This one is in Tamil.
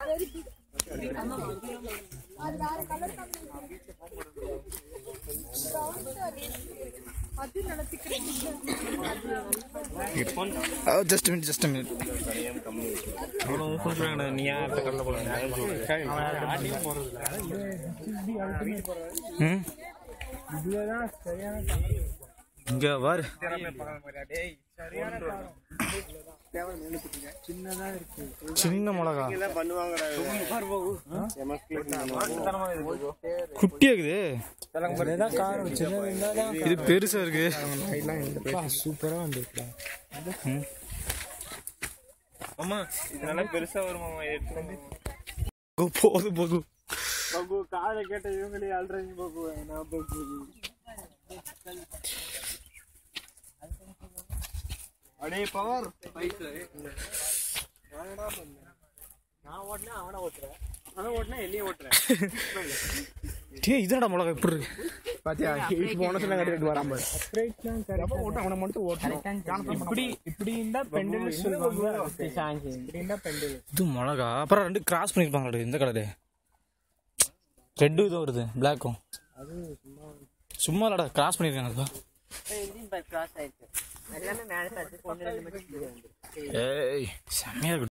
அது வேற கலர் அது நடத்திக்கிறேன் ஜஸ்ட் மினிட் ஜஸ்ட் மினிட் ம் இங்க பாரு சின்ன மிளகா குட்டியா இருக்குது இது பெருசா இருக்கு சூப்பரா வந்துருக்கா ம். ஆமா இது நல்லா பெருசா வருமா எடுத்து வந்து ஓ, போதும் போதும் பகு காதை கேட்ட இவங்களே அல்றாங்க பகு நான் பகு அடே பவர் நான் ஓட்டினா அவனை ஓட்டுறேன் அவன் ஓட்டினா என்னையும் ஓட்டுறேன் டே இதனடா மிளகா எப்படி இருக்கு பாத்தியா போன சொன்ன கட்டி வராம அவனை மட்டும் ஓட்டணும் இப்படி இப்படி இருந்தா பெண்டில் சொல்லுவாங்க இப்படி இருந்தா பெண்டில் இது மிளகா அப்புறம் ரெண்டு கிராஸ் பண்ணிருப்பாங்களா இந்த கலரு ரெட்டு இதுவும் வருது பிளாக்கும் சும்மா இல்லடா கிராஸ் பண்ணிருக்காங்க ஏய் செம்மையா இருக்கு